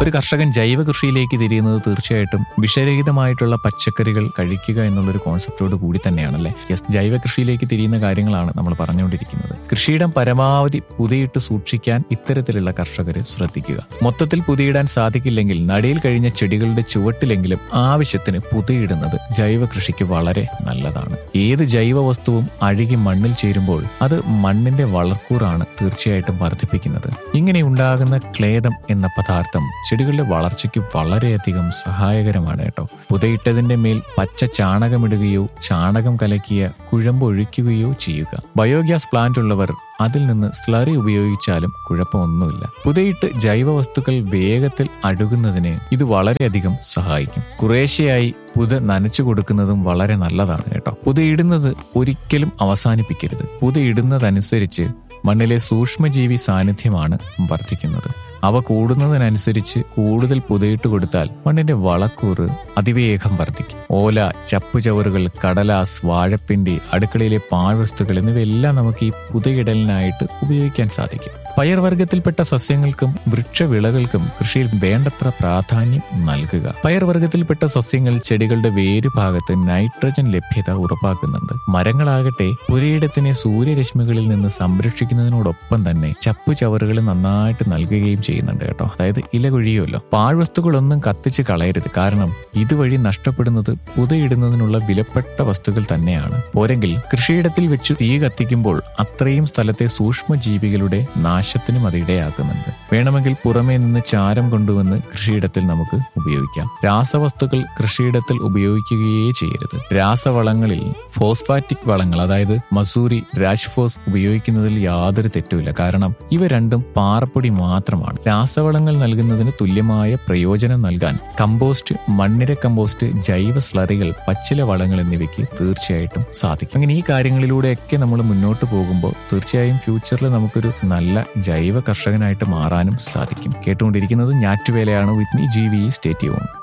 ഒരു കർഷകൻ ജൈവ കൃഷിയിലേക്ക് തിരിയുന്നത് തീർച്ചയായിട്ടും വിഷരഹിതമായിട്ടുള്ള പച്ചക്കറികൾ കഴിക്കുക എന്നുള്ളൊരു കോൺസെപ്റ്റോട് കൂടി തന്നെയാണല്ലേ യെസ് ജൈവ കൃഷിയിലേക്ക് തിരിയുന്ന കാര്യങ്ങളാണ് നമ്മൾ പറഞ്ഞുകൊണ്ടിരിക്കുന്നത് കൃഷിയിടം പരമാവധി പുതിയിട്ട് സൂക്ഷിക്കാൻ ഇത്തരത്തിലുള്ള കർഷകർ ശ്രദ്ധിക്കുക മൊത്തത്തിൽ പുതിയിടാൻ സാധിക്കില്ലെങ്കിൽ നടയിൽ കഴിഞ്ഞ ചെടികളുടെ ചുവട്ടിലെങ്കിലും ആവശ്യത്തിന് പുതിയിടുന്നത് ജൈവ കൃഷിക്ക് വളരെ നല്ലതാണ് ഏത് ജൈവ വസ്തുവും അഴുകി മണ്ണിൽ ചേരുമ്പോൾ അത് മണ്ണിന്റെ വളർക്കൂറാണ് തീർച്ചയായിട്ടും വർദ്ധിപ്പിക്കുന്നത് ഇങ്ങനെ ഉണ്ടാകുന്ന ക്ലേദം എന്ന പദാർത്ഥം ചെടികളുടെ വളർച്ചയ്ക്ക് വളരെയധികം സഹായകരമാണ് കേട്ടോ പുതയിട്ടതിന്റെ മേൽ പച്ച ചാണകമിടുകയോ ചാണകം കലക്കിയ കുഴമ്പ് ഒഴിക്കുകയോ ചെയ്യുക ബയോഗ്യാസ് പ്ലാന്റ് ഉള്ളവർ അതിൽ നിന്ന് സ്ലറി ഉപയോഗിച്ചാലും കുഴപ്പമൊന്നുമില്ല പുതയിട്ട് ജൈവ വസ്തുക്കൾ വേഗത്തിൽ അടുകുന്നതിന് ഇത് വളരെയധികം സഹായിക്കും കുറേശ്ശെയായി പുത നനച്ചു കൊടുക്കുന്നതും വളരെ നല്ലതാണ് കേട്ടോ പുതയിടുന്നത് ഒരിക്കലും അവസാനിപ്പിക്കരുത് പുതയിടുന്നതനുസരിച്ച് മണ്ണിലെ സൂക്ഷ്മജീവി സാന്നിധ്യമാണ് വർദ്ധിക്കുന്നത് അവ കൂടുന്നതിനനുസരിച്ച് കൂടുതൽ പുതയിട്ട് കൊടുത്താൽ മണ്ണിന്റെ വളക്കൂറ് അതിവേഗം വർദ്ധിക്കും ഓല ചപ്പുചവറുകൾ കടലാസ് വാഴപ്പിണ്ടി അടുക്കളയിലെ പാഴ്വസ്തുക്കൾ എന്നിവയെല്ലാം നമുക്ക് ഈ പുതയിടലിനായിട്ട് ഉപയോഗിക്കാൻ സാധിക്കും പയർവർഗത്തിൽപ്പെട്ട സസ്യങ്ങൾക്കും വൃക്ഷവിളകൾക്കും കൃഷിയിൽ വേണ്ടത്ര പ്രാധാന്യം നൽകുക പയർവർഗത്തിൽപ്പെട്ട സസ്യങ്ങൾ ചെടികളുടെ വേരുഭാഗത്ത് നൈട്രജൻ ലഭ്യത ഉറപ്പാക്കുന്നുണ്ട് മരങ്ങളാകട്ടെ പുരയിടത്തിനെ സൂര്യരശ്മികളിൽ നിന്ന് സംരക്ഷിക്കുന്നതിനോടൊപ്പം തന്നെ ചപ്പുചവറുകൾ നന്നായിട്ട് നൽകുകയും ചെയ്യുന്നുണ്ട് കേട്ടോ അതായത് ഇല കൊഴിയുമല്ലോ പാഴ്വസ്തുക്കളൊന്നും കത്തിച്ച് കളയരുത് കാരണം ഇതുവഴി നഷ്ടപ്പെടുന്നത് പുതയിടുന്നതിനുള്ള വിലപ്പെട്ട വസ്തുക്കൾ തന്നെയാണ് പോരെങ്കിൽ കൃഷിയിടത്തിൽ വെച്ച് തീ കത്തിക്കുമ്പോൾ അത്രയും സ്ഥലത്തെ സൂക്ഷ്മജീവികളുടെ നാശത്തിനും അത് ഇടയാക്കുന്നുണ്ട് വേണമെങ്കിൽ പുറമേ നിന്ന് ചാരം കൊണ്ടുവന്ന് കൃഷിയിടത്തിൽ നമുക്ക് ഉപയോഗിക്കാം രാസവസ്തുക്കൾ കൃഷിയിടത്തിൽ ഉപയോഗിക്കുകയേ ചെയ്യരുത് രാസവളങ്ങളിൽ ഫോസ്ഫാറ്റിക് വളങ്ങൾ അതായത് മസൂരി രാജ്ഫോസ് ഉപയോഗിക്കുന്നതിൽ യാതൊരു തെറ്റുമില്ല കാരണം ഇവ രണ്ടും പാറപ്പൊടി മാത്രമാണ് രാസവളങ്ങൾ നൽകുന്നതിന് തുല്യമായ പ്രയോജനം നൽകാൻ കമ്പോസ്റ്റ് മണ്ണിര കമ്പോസ്റ്റ് ജൈവ സ്ലറികൾ പച്ചില വളങ്ങൾ എന്നിവയ്ക്ക് തീർച്ചയായിട്ടും സാധിക്കും അങ്ങനെ ഈ കാര്യങ്ങളിലൂടെയൊക്കെ നമ്മൾ മുന്നോട്ട് പോകുമ്പോൾ തീർച്ചയായും ഫ്യൂച്ചറിൽ നമുക്കൊരു നല്ല ജൈവ കർഷകനായിട്ട് മാറാനും സാധിക്കും കേട്ടുകൊണ്ടിരിക്കുന്നത് ഞാറ്റുവേലയാണ് വിത്ത് മീ ജി വി സ്റ്റേറ്റ്യൂൺ